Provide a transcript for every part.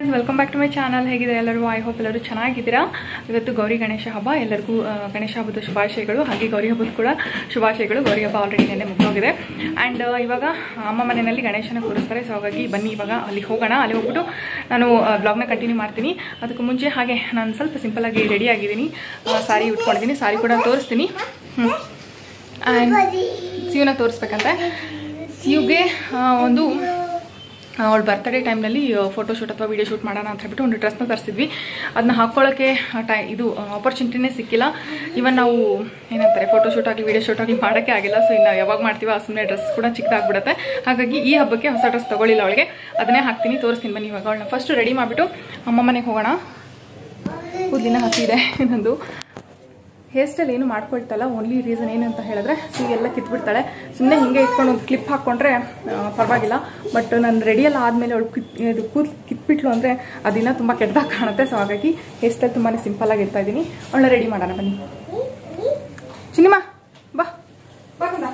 Welcome back to my channel ಹೇಗಿದೆ ಎಲ್ಲರೂ I hope ಎಲ್ಲರೂ ಚೆನ್ನಾಗಿದ್ದೀರಾ ಇವತ್ತು ಗೌರಿ ಗಣೇಶ ಹಬ್ಬ ಎಲ್ಲರಿಗೂ ಆ, ಗಣೇಶ ಹಬ್ಬದ ಶುಭಾಶಯಗಳು ಹಾಗೆ ಗೌರಿ ಹಬ್ಬದ ಕೂಡ ಶುಭಾಶಯಗಳು ಗೌರಿ ಹಬ್ಬ ಆಲ್ರೆಡಿ ನೆನ್ನೆ ಮುಗಿದೋಗಿದೆ ಆ್ಯಂಡ್ ಇವಾಗ ಅಮ್ಮ ಮನೆಯಲ್ಲಿ ಗಣೇಶನ ಕೂರಿಸ್ತಾರೆ ಸೊ ಹಾಗಾಗಿ ಬನ್ನಿ ಇವಾಗ ಅಲ್ಲಿ ಹೋಗೋಣ ಅಲ್ಲಿ ಹೋಗ್ಬಿಟ್ಟು ನಾನು ಬ್ಲಾಗ್ನ ಕಂಟಿನ್ಯೂ ಮಾಡ್ತೀನಿ ಅದಕ್ಕೂ ಮುಂಚೆ ಹಾಗೆ ನಾನು ಸ್ವಲ್ಪ ಸಿಂಪಲ್ಲಾಗಿ ರೆಡಿ ಆಗಿದ್ದೀನಿ ಸಾರಿ ಉಟ್ಕೊಂಡಿದ್ದೀನಿ ಸಾರಿ ಕೂಡ ತೋರಿಸ್ತೀನಿ ಹ್ಞೂ ಆ್ಯಂಡ್ ಸಿಯುನ ತೋರಿಸ್ಬೇಕಂತೆ ಸಿಯುಗೆ ಒಂದು ಅವಳ ಬರ್ತಡೇ ಟೈಮ್ನಲ್ಲಿ ಫೋಟೋಶೂಟ್ ಅಥವಾ ವಿಡಿಯೋ ಶೂಟ್ ಮಾಡೋಣ ಅಂತ ಹೇಳ್ಬಿಟ್ಟು ಒಂದು ಡ್ರೆಸ್ನ ತರಿಸಿದ್ವಿ ಅದನ್ನ ಹಾಕ್ಕೊಳ್ಳೋಕ್ಕೆ ಟೈ ಇದು ಆಪರ್ಚುನಿಟಿನೇ ಸಿಕ್ಕಿಲ್ಲ ಇವನ್ ನಾವು ಏನಂತಾರೆ ಫೋಟೋಶೂಟ್ ಆಗಲಿ ವಿಡಿಯೋ ಶೂಟ್ ಆಗಲಿ ಮಾಡೋಕ್ಕೆ ಆಗಿಲ್ಲ ಸೊ ಇನ್ನು ಯಾವಾಗ ಮಾಡ್ತೀವಿ ಆ ಸುಮ್ಮನೆ ಡ್ರೆಸ್ ಕೂಡ ಚಿಕ್ಕದಾಗ್ಬಿಡುತ್ತೆ ಹಾಗಾಗಿ ಈ ಹಬ್ಬಕ್ಕೆ ಹೊಸ ಡ್ರೆಸ್ ತೊಗೊಳ್ಳಿಲ್ಲ ಅವಳಿಗೆ ಅದನ್ನೇ ಹಾಕ್ತೀನಿ ತೋರಿಸ್ತೀನಿ ಬನ್ನಿ ಇವಾಗ ಅವಳನ್ನ ಫಸ್ಟ್ ರೆಡಿ ಮಾಡಿಬಿಟ್ಟು ಅಮ್ಮ ಮನೆಗೆ ಹೋಗೋಣ ಕೂದಲಿನ ಹಸಿ ಇದೆ ಇನ್ನೊಂದು ಹೇರ್ ಸ್ಟೈಲ್ ಏನು ಮಾಡ್ಕೊಳ್ತಲ್ಲ ಓನ್ಲಿ ರೀಸನ್ ಏನು ಅಂತ ಹೇಳಿದ್ರೆ ಸಿ ಎಲ್ಲ ಕಿತ್ಬಿಡ್ತಾಳೆ ಸುಮ್ಮನೆ ಹಿಂಗೆ ಇಟ್ಕೊಂಡು ಒಂದು ಕ್ಲಿಪ್ ಹಾಕ್ಕೊಂಡ್ರೆ ಆ, ಪರವಾಗಿಲ್ಲ ಬಟ್ ನಾನು ರೆಡಿ ಎಲ್ಲ ಆದಮೇಲೆ ಅವಳು ಕಿತ್ ಇದು ಕೂದ್ ಕಿತ್ಬಿಟ್ಲು ಅಂದರೆ ಅದಿನ್ನ ತುಂಬ ಕೆಟ್ಟದಾಗ ಕಾಣುತ್ತೆ ಸೊ ಹಾಗಾಗಿ ಹೇರ್ ಸ್ಟೈಲ್ ತುಂಬಾ ಸಿಂಪಲ್ ಆಗಿರ್ತಾ ಇದ್ದೀನಿ ಅವಳನ್ನ ರೆಡಿ ಮಾಡೋಣ ಬನ್ನಿ ಚಿನಿಮಾ ಬಾ ಬಾ ಕಂದ.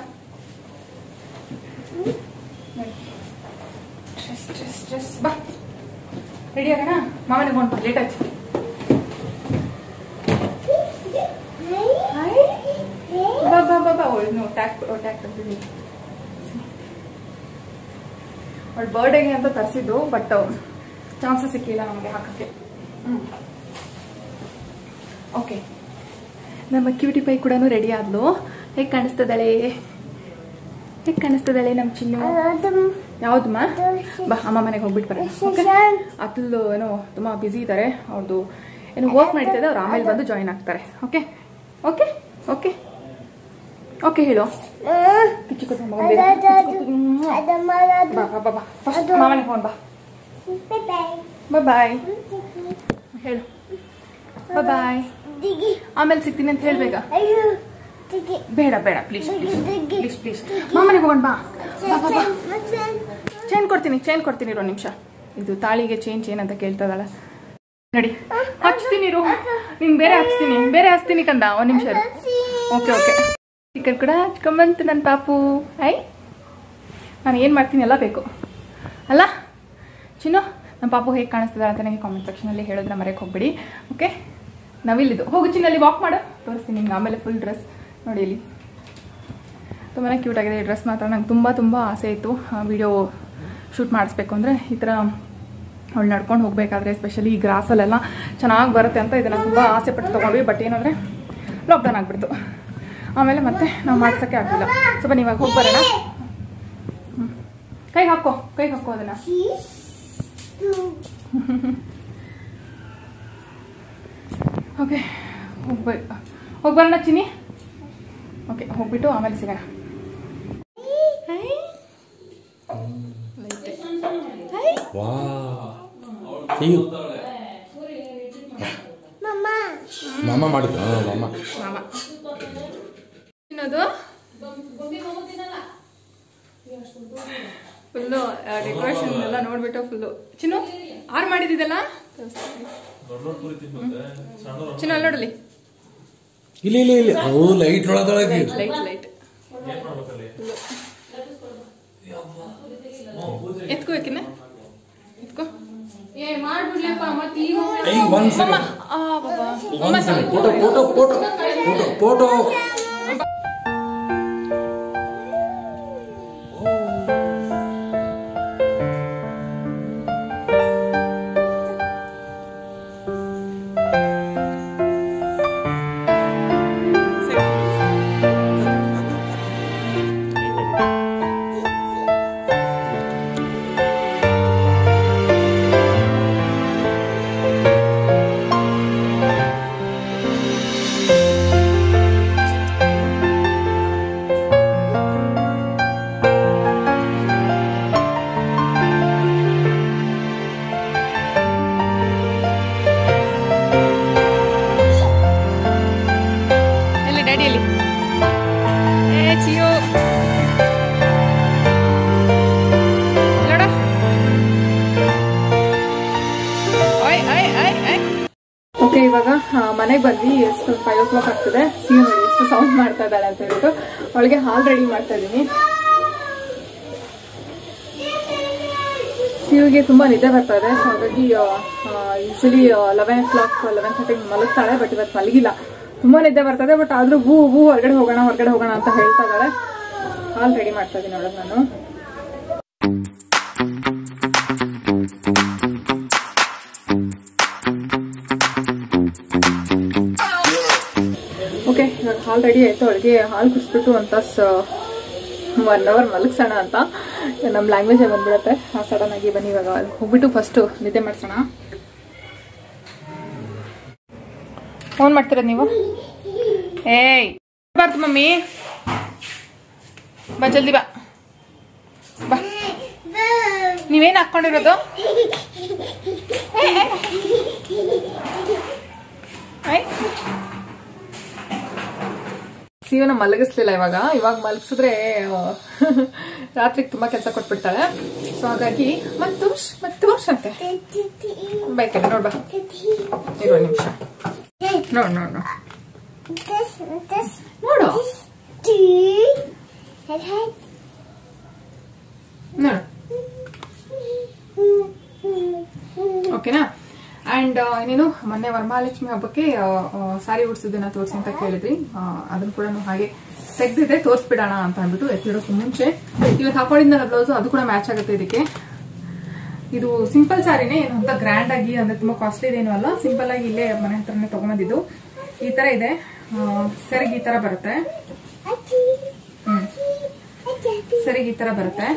ಡ್ರೆಸ್ ಡ್ರೆಸ್ ಡ್ರೆಸ್ ಬಾ ರೆಡಿ ಆಗೋಣ ಮಾಮನಿಗೆ ಹೊಂಟು ಲೇಟ್ ಆಯ್ತು ಹಾಯ್ ಬಾ ಬಾ ಬಾ ಬಾ ಅವಳು ನೋ ಟ್ಯಾಕ್ ಟ್ಯಾಕ್ ತಂದಿದ್ದೀನಿ ಅವಳು ಬರ್ಡೇಗೆ ಅಂತ ತರಿಸಿದ್ದು ಬಟ್ ಚಾನ್ಸಸ್ ಸಿಕ್ಕಿಲ್ಲ ನಮಗೆ ಹಾಕಕ್ಕೆ ಓಕೆ ನಮ್ಮ ಕ್ಯೂಟಿ ಪೈ ಕೂಡ ರೆಡಿ ಆದ್ಲು ಹೇಗೆ ಕಾಣಿಸ್ತದಾಳೆ ಹೇಗೆ ಕಾಣಿಸ್ತದಾಳೆ ನಮ್ಮ ಚಿನ್ನು ಯಾವ್ದಮ್ಮ ಬಾ ಅಮ್ಮ ಮನೆಗೆ ಹೋಗ್ಬಿಟ್ಟು ಬರೋಣ ಓಕೆ ಅತ್ಲು ಏನೋ ತುಂಬ ಬ್ಯುಸಿ ಇದ್ದಾರೆ ಅವ್ರದ್ದು ಏನೋ ವರ್ಕ್ ನಡೀತದೆ ಅವ್ರು ಆಮೇಲೆ ಬಂದು ಜಾಯಿನ್ ಆಗ್ತಾರೆ ಓಕೆ ಓಕೆ ಓಕೆ ಓಕೆ ಹೇಳು ಕಿಚ್ಚು ಕೊಟ್ಟು ಮಗ ಬೇಗ. ಕಿಚ್ಚು ಕೊಟ್ಟು, ಮ್ಮ್. ಬಾ ಬಾ ಬಾ ಬಾ ಫಸ್ಟ್ ಮಾಮನಿಗೆ ಫೋನ್ ಬಾ ಬಾಯ್ ಬಾಯ್ ಹೇಳು ಬಾಯ್ ಬಾಯ್ ಆಮೇಲೆ ಸಿಗ್ತೀನಿ ಅಂತ ಹೇಳ್ಬೇಕ ಬೇಡ ಬೇಡ ಪ್ಲೀಸ್ ಪ್ಲೀಸ್ ಪ್ಲೀಸ್ ಮಾಮನಿಗೆ ಹೋಗೋಣ ಬಾ ಬಾ ಬಾ ಬಾ ಚೈನ್ ಕೊಡ್ತೀನಿ ಚೈನ್ ಕೊಡ್ತೀನಿ ಇರೋ ನಿಮಿಷ ಇದು ತಾಳಿಗೆ ಚೈನ್ ಚೈನ್ ಅಂತ ಕೇಳ್ತದಲ್ಲ ನಡಿ ಹಚ್ತೀನಿ ಇರು ನಿನ್ ಬೇರೆ ಹಚ್ತೀನಿ ಬೇರೆ ಹಚ್ತೀನಿ ಕಂದ ಒಂದ್ ನಿಮಿಷ ಓಕೆ ಓಕೆ ಚಿಕನ್ ಕೂಡ ಹಚ್ಕೊಂಬಂತು ನನ್ನ ಪಾಪು ಐ ನಾನು ಏನು ಮಾಡ್ತೀನಿ ಎಲ್ಲ ಬೇಕು ಅಲ್ಲ ಚಿನ್ನು ನಮ್ಮ ಪಾಪು ಹೇಗೆ ಕಾಣಿಸ್ತದ ಅಂತ ನನಗೆ ಕಾಮೆಂಟ್ ಸೆಕ್ಷನಲ್ಲಿ ಹೇಳೋದನ್ನ ಮರೆಯಕ್ಕೆ ಹೋಗ್ಬೇಡಿ ಓಕೆ ನಾವಿಲ್ಲಿದ್ದು ಹೋಗು ಚಿನ್ನಲ್ಲಿ ವಾಕ್ ಮಾಡು ತೋರಿಸ್ತೀನಿ ನಿಮ್ಗೆ ಆಮೇಲೆ ಫುಲ್ ಡ್ರೆಸ್ ನೋಡಿ ಇಲ್ಲಿ ತುಂಬಾ ಕ್ಯೂಟ್ ಆಗಿದೆ ಈ ಡ್ರೆಸ್ ಮಾತ್ರ ನಂಗೆ ತುಂಬ ತುಂಬ ಆಸೆ ಇತ್ತು ವಿಡಿಯೋ ಶೂಟ್ ಮಾಡಿಸ್ಬೇಕು ಅಂದರೆ ಈ ಥರ ಅವಳು ನಡ್ಕೊಂಡು ಹೋಗಬೇಕಾದ್ರೆ ಎಸ್ಪೆಷಲಿ ಈ ಗ್ರಾಸಲ್ಲೆಲ್ಲ ಚೆನ್ನಾಗಿ ಬರುತ್ತೆ ಅಂತ ಇದನ್ನು ತುಂಬ ಆಸೆ ಪಟ್ಟು ತೊಗೊಂಡ್ವಿ ಬಟ್ ಏನಂದರೆ ಲಾಕ್ಡೌನ್ ಆಗಿಬಿಡ್ತು ಆಮೇಲೆ ಮತ್ತೆ ನಾವು ಮಾಡ್ಸೋಕ್ಕೆ ಆಗಲಿಲ್ಲ ಸ್ವಲ್ಪ ನೀವಾಗ ಹೋಗಿ ಬರೋಣ ಹ್ಮ್. ಕೈಗೆ ಹಾಕೋ ಕೈಗೆ ಹಾಕೋ ಅದನ್ನು ಓಕೆ ಹೋಗ್ಬ ಹೋಗಿ ಬರೋಣ ಚಿನ್ನಿ ಓಕೆ ಹೋಗ್ಬಿಟ್ಟು ಆಮೇಲೆ ಸಿಗೋಣ ವಾ ಹೀಗೆ ಮಾಮ ಮಾಡಿದ್ದು ಹಾಂ ಮಾಮ ಮಾಮ ತಿನ್ನೋದು ಫುಲ್ಲು ಡೆಕೋರೇಷನ್ ಎಲ್ಲ ನೋಡ್ಬಿಟ್ಟು ಫುಲ್ಲು ಚಿನ್ನು ಆರು ಮಾಡಿದಿದೆಲ್ಲ ಚಿನ್ನು ಅಲ್ಲಿ ನೋಡಲಿ ಇಲ್ಲ ಇಲ್ಲ ಇಲ್ಲ ಅವು ಲೈಟ್ ಒಳಗೊಳಗೆ ಲೈಟ್ ಲೈಟ್ ಎತ್ಕೋಬೇಕಿನ್ನ ಎತ್ಕೋ ಏ ಮಾಡ್ಬಿಡ್ಲಪ್ಪ ಮತ್ತೆ ಈಗ ಐ ಒಂದ್ ಸೆಕೆಂಡ್ ಆ ಬಾಬಾ ಒಂದ್ second photo photo photo photo photo ಎಲ್ಲಿ ಡ್ಯಾಡಿಯಲ್ಲಿ ಏ ಚಿಯೋ ನೋಡ ಓಯ್ ಓಯ್ ಓಯ್ ಓಯ್ ಓಕೆ ಇವಾಗ ಮನೆಗೆ ಬಂದ್ವಿ ಎಷ್ಟು ಫೈವ್ ಓ ಕ್ಲಾಕ್ ಆಗ್ತದೆ ಸಿ ನೋಡಿ ಎಷ್ಟು ಸೌಂಡ್ ಮಾಡ್ತಾ ಇದ್ದಾಳೆ ಅಂತ ಹೇಳ್ಬಿಟ್ಟು ಅವಳಿಗೆ ಹಾಲ್ ರೆಡಿ ಮಾಡ್ತಾ ಇದ್ದೀನಿ ಸಿವಿಗೆ ತುಂಬ ನಿದ್ದೆ ಬರ್ತಾ ಇದೆ ಸೊ ಹಾಗಾಗಿ usually eleven o'clock eleven ಥರ್ಟಿಗೆ ಮಲಗ್ತಾಳೆ ಬಟ್ ಇವತ್ತು ಮಲಗಿಲ್ಲ ತುಂಬ ನಿದ್ದೆ ಬರ್ತದೆ ಬಟ್ ಆದರೂ ಹೂ ಹೂ ಹೊರಗಡೆ ಹೋಗೋಣ ಹೊರಗಡೆ ಹೋಗೋಣ ಅಂತ ಹೇಳ್ತಾ ಇದ್ದಾಳೆ ಹಾಲು ರೆಡಿ ಮಾಡ್ತಾ ಇದ್ದೀನಿ ನೋಡೋದು ನಾನು ಓಕೆ ಇವಾಗ ಹಾಲು ರೆಡಿ ಆಯಿತು ಅವಳಿಗೆ ಹಾಲು ಕುಡಿಸ್ಬಿಟ್ಟು ಒಂದು ತಾಸು ಒನ್ ಅವರ್ ಮಲಗಿಸೋಣ ಅಂತ ನಮ್ಮ ಲ್ಯಾಂಗ್ವೇಜ್ ಬಂದ್ಬಿಡುತ್ತೆ ಸಡನ್ ಆಗಿ ಬನ್ನಿ ಇವಾಗ ಅಲ್ಲಿ ಹೋಗ್ಬಿಟ್ಟು ಫಸ್ಟು ನಿದ್ದೆ ಮಾಡಿಸೋಣ ಫೋನ್ ಮಾಡ್ತೀರ ನೀವು ಏಯ್ ಬಾರ್ದು ಮಮ್ಮಿ ಬಾ ಜಲ್ದಿ ಬಾ ಬಾ ನೀವೇನು ಹಾಕ್ಕೊಂಡಿರೋದು ಆಯ್ ಸಿವನ ಮಲಗಿಸ್ಲಿಲ್ಲ ಇವಾಗ ಇವಾಗ ಮಲಗಿಸಿದ್ರೆ ರಾತ್ರಿಗೆ ತುಂಬಾ ಕೆಲಸ ಕೊಟ್ಬಿಡ್ತಾಳೆ ಸೊ ಹಾಗಾಗಿ ಮತ್ತು ಮತ್ತು ವರ್ಷ ಅಂತೆ ಬೈಕಲ್ಲ ನೋಡ್ಬಾ ಇರುವ ನಿಮಿಷ ನೋಡ್ ನೋಡ್ ನೋಡ್ ನೋಡು ನೋಡು ಓಕೆನಾ ಅಂಡ್ ನೀನು ಮೊನ್ನೆ ವರಮಹಾಲಕ್ಷ್ಮಿ ಹಬ್ಬಕ್ಕೆ ಸಾರಿ ಉಡ್ಸಿದ್ದನ್ನ ತೋರಿಸಿ ಅಂತ ಕೇಳಿದ್ರಿ ಆ, ಅದನ್ನ ಕೂಡ ಹಾಗೆ ತೆಗ್ದಿದೆ ತೋರಿಸ್ಬಿಡೋಣ ಅಂತ ಅಂದ್ಬಿಟ್ಟು ಎತ್ತಿಡೋಕೆ ಮುಂಚೆ ಇವತ್ತು ಹಾಕೊಂಡಿದ್ದ ಬ್ಲೌಸ್ ಅದು ಕೂಡ ಮ್ಯಾಚ್ ಆಗುತ್ತೆ ಇದಕ್ಕೆ ಇದು ಸಿಂಪಲ್ ಸಾರಿನೇ ಏನು ಅಂತ ಗ್ರ್ಯಾಂಡ್ ಆಗಿ ಅಂದ್ರೆ ತುಂಬಾ ಕಾಸ್ಟ್ಲಿ ಇದೇನು ಅಲ್ಲ ಸಿಂಪಲ್ ಆಗಿ ಇಲ್ಲೇ ಮನೆ ಹತ್ರನೇ ತಗೊಂಬಂದಿದ್ದು ಈ ತರ ಇದೆ ಆ, ಸೆರಗ್ ಈ ತರ ಬರುತ್ತೆ ಹ್ಮ್ ಸೆರಗ್ ಈ ತರ ಬರುತ್ತೆ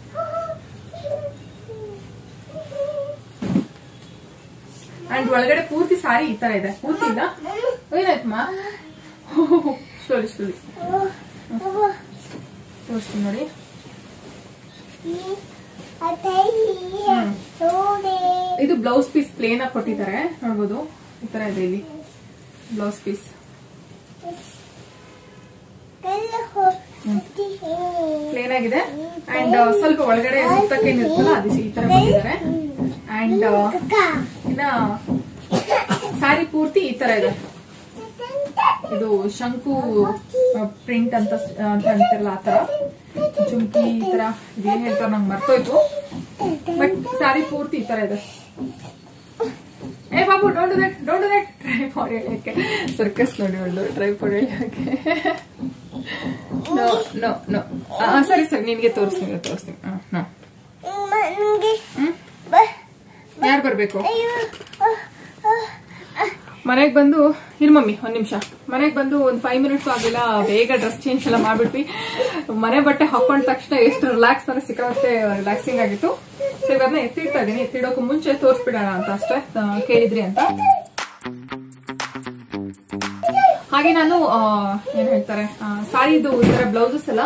ಅಂಡ್ ಒಳಗಡೆ ಪೂರ್ತಿ ಸಾರಿ ಈ ತರ ಇದೆ ಪೂರ್ತಿ ಇಲ್ಲ ಏನಾಯ್ತಮ್ಮ ಸ್ಲೋಲಿ ಸ್ಲೋಲಿ ತೋರಿಸ್ತೀನಿ ನೋಡಿ ಇದು ಬ್ಲೌಸ್ ಪೀಸ್ ಪ್ಲೇನ್ ಆಗಿ ಕೊಟ್ಟಿದ್ದಾರೆ ನೋಡ್ಬೋದು ಈ ತರ ಇದೆ ಇಲ್ಲಿ ಬ್ಲೌಸ್ ಪೀಸ್ ಪ್ಲೇನ್ ಆಗಿದೆ ಅಂಡ್ ಸ್ವಲ್ಪ ಒಳಗಡೆ ಸುತ್ತಕ್ಕೆ ನಿಲ್ತಲ್ಲ ಅದು ಈ ತರ ಕೊಟ್ಟಿದ್ದಾರೆ ಅಂಡ್ ಇನ್ನ ಸಾರಿ ಪೂರ್ತಿ ಈ ತರ ಇದೆ ಇದು ಶಂಕು ಪ್ರಿಂಟ್ ಅಂತ ಅಂತ ಅಂತಾರಲ್ಲ ಆ ತರ ಜುಮ್ಕಿ ಈ ತರ ಇದೇನ್ ಹೇಳ್ತಾರೆ ನಂಗೆ ಮರ್ತೋಯ್ತು ಬಟ್ ಸಾರಿ ಪೂರ್ತಿ ಈ ತರ ಇದೆ ಏ ಬಾಬು don't that don't that try ಮಾಡಿ ಹೇಳಕ್ಕೆ ಸರ್ಕಸ್ ನೋಡಿ ಒಂದು ಟ್ರೈ ಮಾಡಿ ಹೇಳಕ್ಕೆ ನೋ ನೋ ನೋ ಸರಿ ಸರಿ ನಿನ್ಗೆ ತೋರಿಸ್ತೀನಿ ತೋರಿಸ್ತೀನಿ ಹಾ ಹ್ಮ್ ಯಾರು ಬರ್ಬೇಕು ಮನೆಗೆ ಬಂದು ಇರು ಮಮ್ಮಿ ಒಂದ್ ನಿಮಿಷ ಮನೆಗೆ ಬಂದು ಒಂದ್ ಫೈವ್ ಮಿನಿಟ್ಸ್ ಆಗಿಲ್ಲ ಬೇಗ ಡ್ರೆಸ್ ಚೇಂಜ್ ಎಲ್ಲ ಮಾಡ್ಬಿಟ್ವಿ ಮನೆ ಬಟ್ಟೆ ಹಾಕೊಂಡ ತಕ್ಷಣ ಎಷ್ಟು ರಿಲ್ಯಾಕ್ಸ್ ತರ ಸಿಕ್ಕಾಗುತ್ತೆ ರಿಲ್ಯಾಕ್ಸಿಂಗ್ ಆಗಿತ್ತು ಸೊ ಇವಾಗನ್ನ ಎತ್ತಿಡ್ತಾ ಇದೀನಿ ಎತ್ತಿಡೋಕೆ ಮುಂಚೆ ತೋರಿಸ್ಬಿಡೋಣ ಅಂತ ಅಷ್ಟೇ ಆ, ಕೇಳಿದ್ರಿ ಅಂತ ಹಾಗೆ ನಾನು ಆ, ಏನ್ ಹೇಳ್ತಾರೆ ಆ, ಸಾರಿದು ಈ ತರ ಬ್ಲೌಸಸ್ ಎಲ್ಲ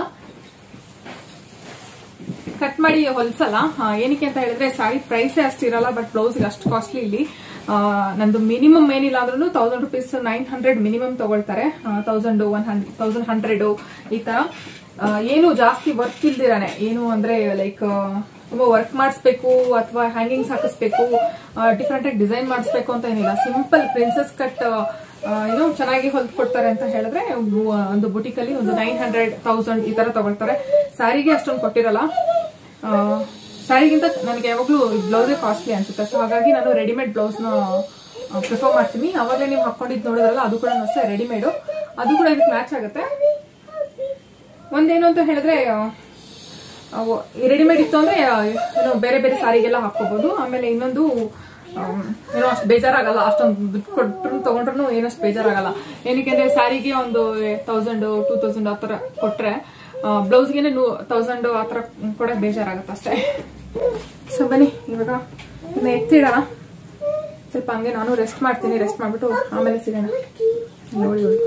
ಕಟ್ ಮಾಡಿ ಹೊಲ್ಸಲ್ಲ ಆ, ಏನಕ್ಕೆ ಅಂತ ಹೇಳಿದ್ರೆ ಸಾರಿ ಪ್ರೈಸೇ ಅಷ್ಟಿರಲ್ಲ ಬಟ್ ಬ್ಲೌಸ್ ಅಷ್ಟು ಕಾಸ್ಟ್ಲಿ ಇಲ್ಲಿ ಆ, ನಂದು ಮಿನಿಮಮ್ ಏನಿಲ್ಲ ಅಂದ್ರೂ thousand rupees nine hundred minimum ತಗೊಳ್ತಾರೆ thousand one hundred thousand hundred ಈ ತರ ಆ, ಏನು ಜಾಸ್ತಿ ವರ್ಕ್ ಇಲ್ದಿರಾನೆ ಏನು ಅಂದ್ರೆ ಲೈಕ್ ತುಂಬಾ ವರ್ಕ್ ಮಾಡಿಸ್ಬೇಕು ಅಥವಾ ಹ್ಯಾಂಗಿಂಗ್ಸ್ ಹಾಕಿಸ್ಬೇಕು ಡಿಫ್ರೆಂಟ್ ಆಗಿ ಡಿಸೈನ್ ಮಾಡಿಸ್ಬೇಕು ಅಂತ ಏನಿಲ್ಲ ಸಿಂಪಲ್ ಪ್ರಿನ್ಸಸ್ ಕಟ್ ಏನೋ ಚೆನ್ನಾಗಿ ಹೊಲ್ದ್ ಕೊಡ್ತಾರೆ ಅಂತ ಹೇಳಿದ್ರೆ ಒಂದು- ಒಂದು ಬುಟಿಕ್ ಅಲ್ಲಿ ಒಂದು ನೈನ್ ಹಂಡ್ರೆಡ್ ತೌಸಂಡ್ ಈ ತರ ತಗೊಳ್ತಾರೆ ಸ್ಯಾರಿಗೆ ಅಷ್ಟೊಂದು ಕೊಟ್ಟಿರಲ್ಲ ಆ, ಸ್ಯಾರಿಗಿಂತ ನನಗೆ ಯಾವಾಗ್ಲೂ ಬ್ಲೌಸೇ ಕಾಸ್ಟ್ಲಿ ಅನ್ಸುತ್ತೆ ಸೊ ಹಾಗಾಗಿ ನಾನು ರೆಡಿಮೇಡ್ ಬ್ಲೌಸ್ ನ ಪ್ರಿಫರ್ ಮಾಡ್ತೀನಿ ಅವಾಗಲೇ ನೀವು ಹಾಕೊಂಡಿದ್ ನೋಡಿದ್ರಲ್ಲ ಅದು ಕೂಡ ಅಷ್ಟೇ ರೆಡಿಮೇಡು ಅದು ಕೂಡ ಇದಕ್ಕೆ ಮ್ಯಾಚ್ ಆಗುತ್ತೆ ಒಂದೇನು ಅಂತ ಹೇಳಿದ್ರೆ ರೆಡಿಮೇಡ್ ಇತ್ತು ಅಂದ್ರೆ ಆ, ಏನೋ ಬೇರೆ ಬೇರೆ ಸಾರಿಗೆಲ್ಲ ಹಾಕೋಬಹುದು ಆಮೇಲೆ ಇನ್ನೊಂದು ಆಮ್, ಏನೋ ಅಷ್ಟು ಬೇಜಾರಾಗಲ್ಲ ಅಷ್ಟೊಂದು ದುಡ್ಡು ಕೊಟ್ಟರು ತಗೊಂಡ್ರು ಏನಷ್ಟು ಬೇಜಾರಾಗಲ್ಲ ಏನಕ್ಕೆ ಅಂದ್ರೆ ಸ್ಯಾರಿಗೆ ಒಂದು ತೌಸಂಡ್ ಟೂ ತೌಸಂಡ್ ಆ ಥರ ಕೊಟ್ರೆ ಬ್ಲೌಸ್ಗೆನೆ ನೂ ತೌಸಂಡ್ ಆ ಥರ ಕೊಡೋಕೆ ಬೇಜಾರಾಗುತ್ತೆ ಅಷ್ಟೇ ಸೊ ಬನ್ನಿ ಇವಾಗ ಇದನ್ನ ಎತ್ತಿಡೋಣ ಸ್ವಲ್ಪ ಹಂಗೆ ನಾನು ರೆಸ್ಟ್ ಮಾಡ್ತೀನಿ ರೆಸ್ಟ್ ಮಾಡ್ಬಿಟ್ಟು ಆಮೇಲೆ ಸಿಗೋಣ ನೋಡಿ ನೋಡಿ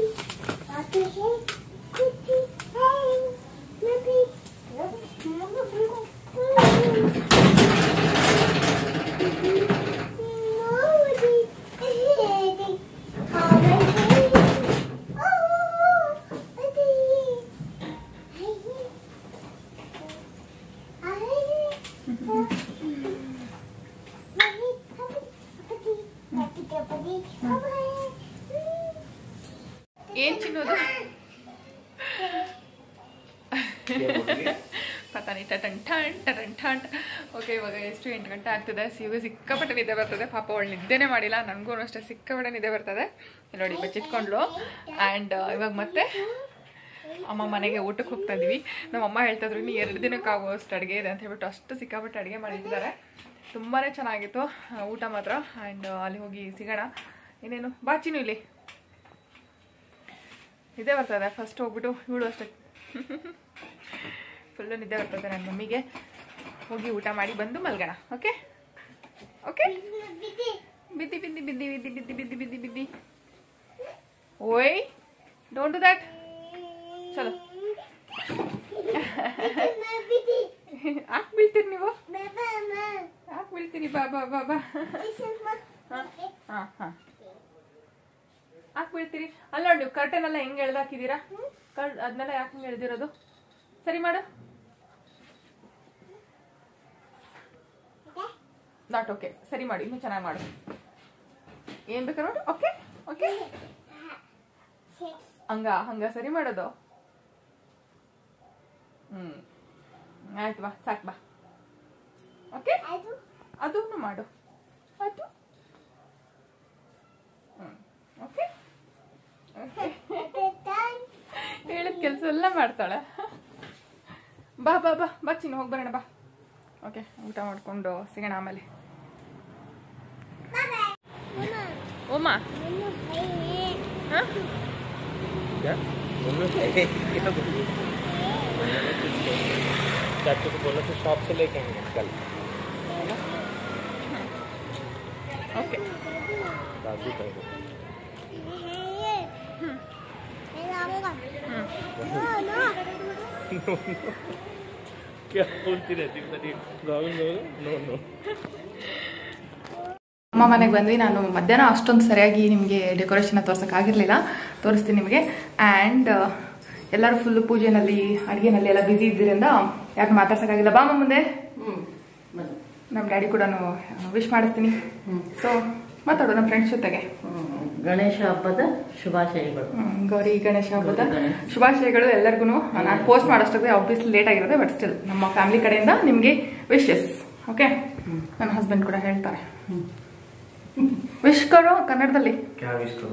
ಏನ್ ಚಿನ್ನೋದು ತಾತಾನಿ ಟಟನ್ ಟನ್ ಟಟನ್ ಟನ್ ಓಕೆ ಇವಾಗ ಎಷ್ಟು ಎಂಟು ಗಂಟೆ ಆಗ್ತದೆ ಸಿಗ ಸಿಕ್ಕಾಪಟ್ಟೆ ನಿದ್ದೆ ಬರ್ತದೆ ಪಾಪ ಅವಳು ನಿದ್ದೆನೇ ಮಾಡಿಲ್ಲ ನನಗೂ ಅಷ್ಟೇ ಸಿಕ್ಕಾಪಟ್ಟೆ ನಿದ್ದೆ ಬರ್ತದೆ ಇಲ್ಲಿ ನೋಡಿ ಬಚ್ಚಿಟ್ಕೊಂಡ್ಲು ಆ್ಯಂಡ್ ಇವಾಗ ಮತ್ತೆ ಅಮ್ಮ ಮನೆಗೆ ಊಟಕ್ಕೆ ಹೋಗ್ತಾ ಇದೀವಿ ನಮ್ಮ ಅಮ್ಮ ಹೇಳ್ತಾ ಇದ್ರು ಇನ್ನು ಎರಡು ದಿನಕ್ಕೆ ಆಗುವಷ್ಟು ಅಡುಗೆ ಇದೆ ಅಂತ ಹೇಳ್ಬಿಟ್ಟು ಅಷ್ಟು ಸಿಕ್ಕಾಪಟ್ಟೆ ಅಡುಗೆ ಮಾಡಿಟ್ಟಿದ್ದಾರೆ ತುಂಬಾ ಚೆನ್ನಾಗಿತ್ತು ಆ, ಊಟ ಮಾತ್ರ ಆ್ಯಂಡ್ ಅಲ್ಲಿ ಹೋಗಿ ಸಿಗೋಣ ಇನ್ನೇನು ಬಾಚಿನು ಇಲ್ಲಿ ನಿದ್ದೆ ಬರ್ತದೆ ಫಸ್ಟ್ ಹೋಗ್ಬಿಟ್ಟು ಇವಳು ಅಷ್ಟೇ ಫುಲ್ಲು ನಿದ್ದೆ ಬರ್ತದೆ ನನ್ನ ಮಮ್ಮಿಗೆ ಹೋಗಿ ಊಟ ಮಾಡಿ ಬಂದು ಮಲ್ಗೋಣ ಓಕೆ ಓಕೆ ಬಿದ್ದಿ ಬಿದ್ದಿ ಬಿದ್ದಿ ಬಿದ್ದಿ ಬಿದ್ದಿ ಬಿದ್ದಿ ಬಿದ್ದಿ ಬಿದ್ದಿ ಓಯ್ ಡೋಂಟ್ ಡು ದ್ಯಾಟ್ ಚಲೋ ಯಾಕೆ ಬೀಳ್ತೀರಿ ನೀವು ಯಾಕೆ ಬೀಳ್ತೀರಿ ಬಾ ಬಾ ಬಾ ಬಾ ಹಾಂ ಹಾಂ ಯಾಕೆ ಬೀಳ್ತೀರಿ ಅಲ್ಲ ನೋಡಿ ನೀವು ಕರ್ಟನ್ ಎಲ್ಲ ಹೆಂಗೆ ಎಳ್ದಾಕಿದ್ದೀರಾ ಕರ್ ಅದನ್ನೆಲ್ಲ ಯಾಕೆ ಹಿಂಗೆ ಎಳ್ದಿರೋದು ಸರಿ ಮಾಡು ನಾಟ್ ಓಕೆ ಸರಿ ಮಾಡು ಇನ್ನೂ ಚೆನ್ನಾಗಿ ಮಾಡು ಏನು ಬೇಕಾ ನೋಡು ಓಕೆ ಓಕೆ ಹಂಗ ಹಂಗ ಸರಿ ಮಾಡೋದು ಹ್ಮ್ ಆಯ್ತು ಬಾ ಸಾಕು ಬಾ ಓಕೆ ಅದನ್ನು ಮಾಡು ಆಯ್ತು ಹ್ಮ್ ಓಕೆ ಹೇಳಿದ ಕೆಲಸ ಎಲ್ಲ ಮಾಡ್ತಾಳೆ ಬಾ ಬಾ ಬಾ ಬಾ ಚಿನ್ನ ಹೋಗಿ ಬರೋಣ ಬಾ ಓಕೆ ಊಟ ಮಾಡ್ಕೊಂಡು ಸಿಗೋಣ ಆಮೇಲೆ ಓಮ್ಮ ಹಾಂ क्या मम्मी क्या बोली चाचू को बोला तो शॉप से लेके आएंगे कल ಓಕೆ दादू कह रहे क्या बोलती रहती मेरी गाँव नो नो ಅಮ್ಮ ಮನೆಗೆ ಬಂದ್ವಿ ನಾನು ಮಧ್ಯಾಹ್ನ ಅಷ್ಟೊಂದು ಸರಿಯಾಗಿ ನಿಮಗೆ ಡೆಕೋರೇಷನ್ ತೋರ್ಸೋಕ್ಕಾಗಿರಲಿಲ್ಲ ತೋರಿಸ್ತೀನಿ ನಿಮಗೆ ಆ್ಯಂಡ್ ಎಲ್ಲರೂ ಫುಲ್ ಪೂಜೆನಲ್ಲಿ ಅಡುಗೆನಲ್ಲಿ ಎಲ್ಲ ಬ್ಯುಸಿ ಇದ್ದರಿಂದ ಯಾಕೆ ಮಾತಾಡ್ಸೋಕ್ಕಾಗಿಲ್ಲ ಬಾ ಅಮ್ಮ ಮುಂದೆ ನಮ್ಮ ಡ್ಯಾಡಿ ಕೂಡ ವಿಶ್ ಮಾಡಿಸ್ತೀನಿ ಸೊ ಮಾತಾಡು ನಮ್ಮ ಫ್ರೆಂಡ್ಸ್ ಜೊತೆಗೆ ಗಣೇಶ ಹಬ್ಬದ ಶುಭಾಶಯಗಳು ಹ್ಮ್, ಗೌರಿ ಗಣೇಶ ಹಬ್ಬದ ಗೌರಿ ಗಣೇಶ. ಶುಭಾಶಯಗಳು ಎಲ್ಲರಿಗೂ ನಾನು ಪೋಸ್ಟ್ ಮಾಡೋಷ್ಟೊತ್ತಿಗೆ ಆಬ್ವಿಯಸ್ಲಿ ಲೇಟ್ ಆಗಿರುತ್ತೆ ಬಟ್ ಸ್ಟಿಲ್ ನಮ್ಮ ಫ್ಯಾಮಿಲಿ ಕಡೆಯಿಂದ ನಿಮಗೆ ವಿಶಸ್ ಓಕೆ ನನ್ನ ಹಸ್ಬೆಂಡ್ ಕೂಡ ಹೇಳ್ತಾರೆ ವಿಶ್ ಕರೋ ಕನ್ನಡದಲ್ಲಿ क्या विश करूँ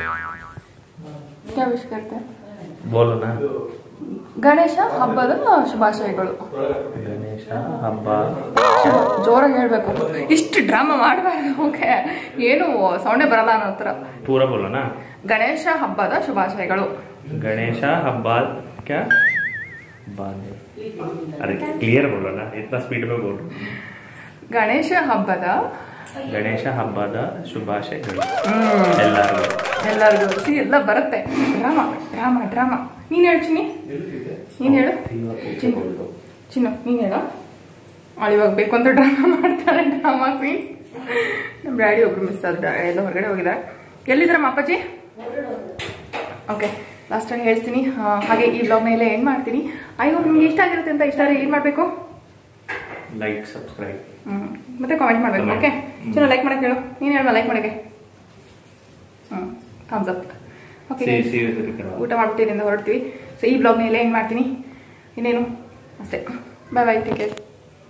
ಯಾವ ವಿಶ್ ಕರ್ತೆ बोलो ना ಗಣೇಶ ಹಬ್ಬದ ಶುಭಾಶಯಗಳು ಗಣೇಶ ಹಬ್ಬ ಶುಭ- ಜೋರಾಗಿ ಹೇಳ್ಬೇಕು ಇಷ್ಟು ಡ್ರಾಮಾ ಮಾಡಬಾರ್ದು ಓಕೆ ಏನು ಸೌಂಡೇ ಬರಲ್ಲ ಅನ್ನೋ ಹತ್ರ पूरा बोलो ना ಗಣೇಶ ಹಬ್ಬದ ಶುಭಾಶಯಗಳು गणेश हब्बा क्या बाद अरे क्लियर बोलो ना इतना स्पीड में बोलो ಗಣೇಶ ಹಬ್ಬದ ಗಣೇಶ ಹಬ್ಬದ ಶುಭಾಶಯಗಳು ಎಲ್ಲರಿಗೂ ಎಲ್ಲರಿಗೂ ಸಿ ಎಲ್ಲ ಬರುತ್ತೆ ಡ್ರಾಮಾ ಡ್ರಾಮಾ ಡ್ರಾಮಾ ನೀನ್ ಹೇಳು ಚಿನ್ನಿ ನೀನ್ ಹೇಳು ಚಿನ್ನು ಚಿನ್ನು ನೀನ್ ಹೇಳು ಅವಳು ಇವಾಗ ಬೇಕು ಅಂತ ಡ್ರಾಮಾ ಮಾಡ್ತಾಳೆ ಡ್ರಾಮಾ ಕ್ವೀನ್ ನಮ್ಮ ಡ್ಯಾಡಿ ಒಬ್ರು ಮಿಸ್ ಆದ್ರು ಎಲ್ಲ ಹೊರಗಡೆ ಹೋಗಿದ್ದಾರೆ ಎಲ್ಲಿದ್ರಮ್ಮ ಅಪ್ಪಾಜಿ ಓಕೆ ಲಾಸ್ಟ್ ಟೈಮ್ ಹೇಳ್ತೀನಿ ಆ, ಹಾಗೆ ಈ ಬ್ಲಾಗ್ನ ಎಲ್ಲ ಎಂಡ್ ಮಾಡ್ತೀನಿ ಐ ಹೋಪ್ ನಿಮ್ಗೆ ಇಷ್ಟ ಆಗಿರುತ್ತೆ ಅಂತ ಇಷ್ಟ ಆದರೆ ಏನು ಮಾಡಬೇಕು ಲೈಕ್ ಸಬ್ಸ್ಕ್ರೈಬ್ ಹ್ಮ್. ಮತ್ತೆ ಕಾಮೆಂಟ್ ಮಾಡ್ಬೇಕು Comment. ಓಕೆ ಚಲೋ ಲೈಕ್ ಮಾಡಕ್ಕೆ ಹೇಳು ನೀನು ಹೇಳುವ ಲೈಕ್ ಮಾಡಕ್ಕೆ ಹ್ಞೂ thumbs up okay See- see you later. ಊಟ ಮಾಡ್ಬಿಟ್ಟು ಇಲ್ಲಿಂದ ಹೊರಡ್ತೀವಿ ಸೊ ಈ ಬ್ಲಾಗ್ನ ಎಲ್ಲ ಏನು ಮಾಡ್ತೀನಿ ಇನ್ನೇನು ಅಷ್ಟೇ bye bye take care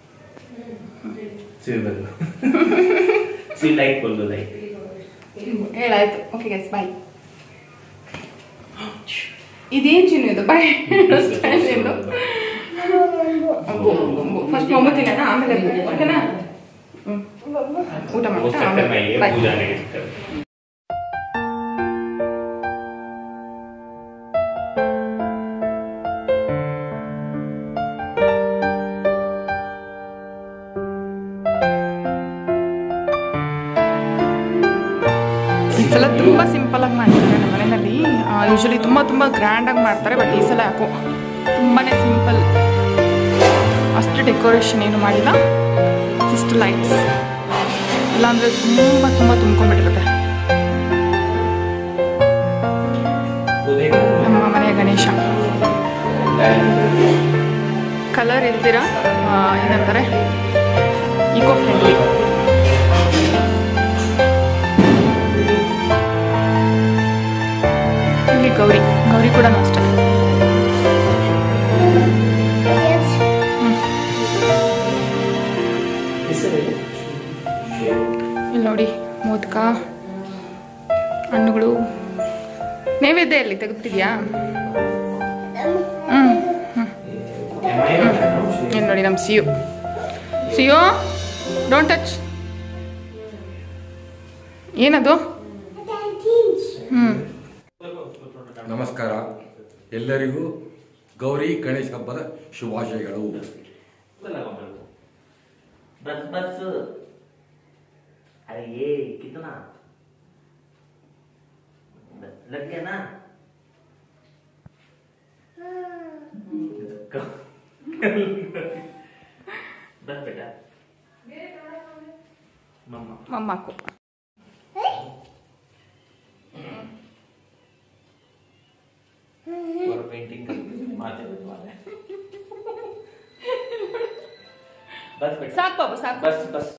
see बोलो ಸಿ ಲೈಕ್ बोलो ಲೈಕ್ ಹೇಳಾಯ್ತು ಓಕೆ ಗೈಸ್ ಬಾಯ್ ಇದೇನು ಚಿನ್ನು ಇದು ಬಾಯ್ ಸ್ಟೈಲಿಂದು ಫಸ್ಟ್ ಮೊಮ್ಮ ತಿನ್ನೋಣ ಆಮೇಲೆ ಓಕೆನಾ ಹ್ಞೂ ಊಟ वो ಮಾಡ್ಬಿಟ್ಟು चक्कर में ಆಮೇಲೆ ये ಬಾಯ್ पूजा के चक्कर में ಈ ಸಲ ತುಂಬ ಸಿಂಪಲ್ ಆಗಿ ಮಾಡ್ತಾರೆ ನಮ್ಮ ಮನೆಯಲ್ಲಿ ಯೂಶಲಿ ತುಂಬ ತುಂಬ ಗ್ರ್ಯಾಂಡ್ ಆಗಿ ಮಾಡ್ತಾರೆ ಬಟ್ ಈ ಸಲ ಯಾಕೋ ತುಂಬಾ ಸಿಂಪಲ್ ಅಷ್ಟು ಡೆಕೋರೇಷನ್ ಏನು ಮಾಡಿಲ್ಲ ಜಸ್ಟ್ ಲೈಟ್ಸ್ ಇಲ್ಲಾಂದರೆ ತುಂಬ ತುಂಬ ತುಂಬ್ಕೊಂಡ್ಬಿಟ್ಟಿರುತ್ತೆ वो देख ನಮ್ಮ ಮನೆಯ ಗಣೇಶ ಕಲರ್ ಇಲ್ದಿರ ಆ, ಏನಂತಾರೆ ಇಕೋ ಫ್ರೆಂಡ್ಲಿ ಇಲ್ಲಿ ಗೌರಿ ಗೌರಿ ಕೂಡ ಅಷ್ಟೇ ಹ್ಮ್. ನೋಡಿ ಮೋದಕ ಹಣ್ಣುಗಳು ನೈವೇದ್ಯ ಎಲ್ಲಿ ತೆಗೆದ್ಬಿಟ್ಟಿದ್ಯಾ ಹ್ಞೂ ಏನು ನೋಡಿ ನಮ್ಮ ಸಿಯು ಸಿಯೋ ಡೋಂಟ್ ಟಚ್ ಏನದು ಹ್ಞೂ ನಮಸ್ಕಾರ ಎಲ್ಲರಿಗೂ ಗೌರಿ ಗಣೇಶ ಹಬ್ಬದ ಶುಭಾಶಯಗಳು बस बस अरे ये कितना बस, लग गया ना बस बेटा मम्मा ಮಮ್ಮಾಕು और पेंटिंग कर माथे पे वाले बस बेटा ಸಾಕು ಬಾಬು ಸಾಕು बस बस